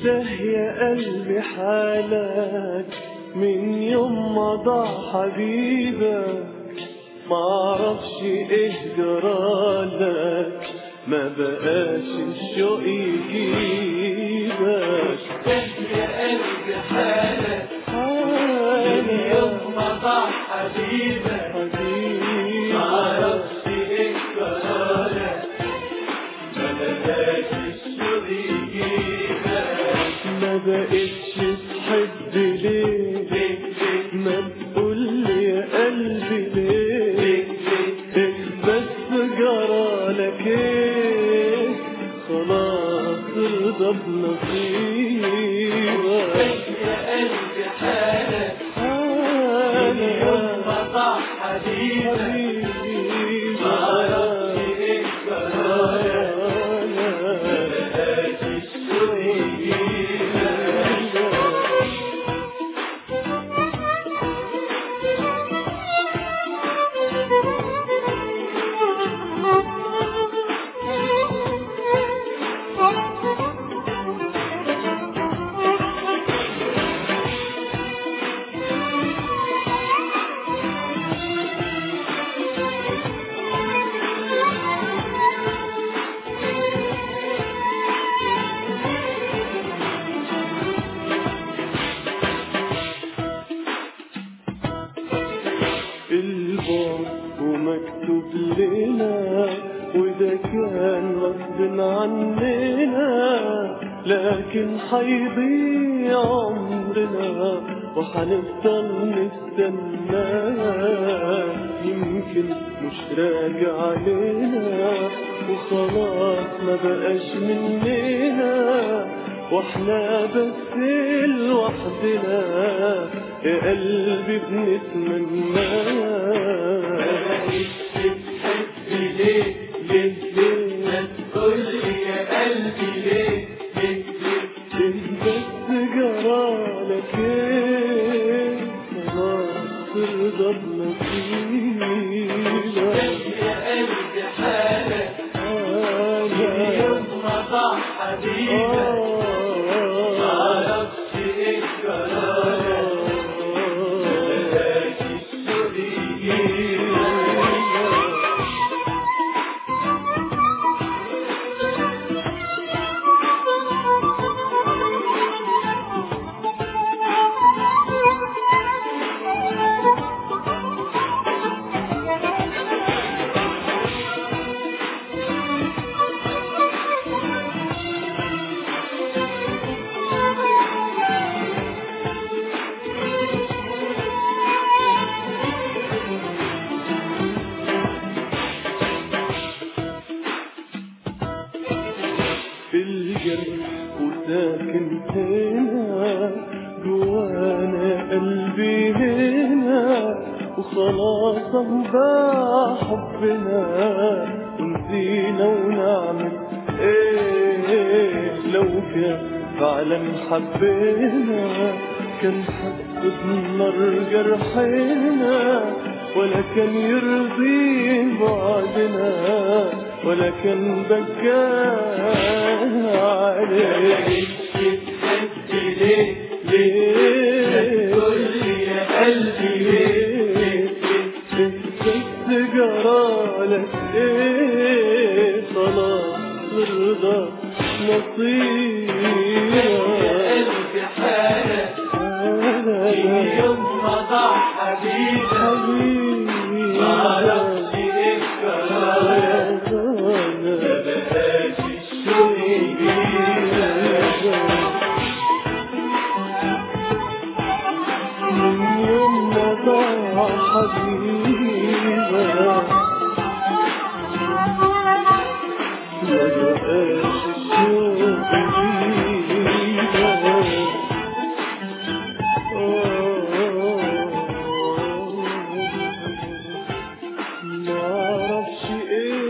انت يا قلبي حالك من يوم ما ضاع حبيبك معرفش ايه جرالك ما بقاش الشوق يجيبك يا قلبي حالك من حالك يوم ما ضاع حبيبك حبيبك معرفش ايه جرالك ما بقاش الشوق يجيبك ما بقتش تحب ليه ليه ليه ما تقول لي يا قلبي ليه ليه ليه بس جرالك ايه خلاص ارضى بنصيبك يا قلبي حالك من يوم حالك ما ضاع حبيبك معرفش ايه جرالك ما بقاش الشوق يجيبك البعد ومكتوب لنا وده كان غصب عننا لكن حيضيع عمرنا وحنفضل نستنى يمكن مش راجع علينا وخلاص ما بقاش مننا واحنا بس لوحدنا يا قلبي بنتمنى بقيت بتحب ليه ليه ليه ما تقولي يا قلبي ليه ليه ليه بس جرالك ايه خلاص ارضى بنصيبك يا قلبي حالك من حالك يوم ما ضاع حبيبك معرفش ايه جرالك بقاش الشوق يجيبك في الجرح وساكن هنا جوانا قلبي هنا وخلاص انباع حبنا ونسينا ونعمل ايه لو كان فعلا حبينا كان حس بنار جرحنا ولا كان يرضي بعدنا ولا كان بكى عليه بقيت بتحب ليه ليه ما ليه تقولي يا قلبي ليه ليه بس جرالك ايه خلاص ارضى يا نصيبك قلبي حالك من يوم ما ضاع حبيبك حبيبي معرفش ايه جرالك ما بقاش الشوق يجيبك من يوم ما ضاع حبيبك ما بقاش الشوق يجيبك معرفش ايه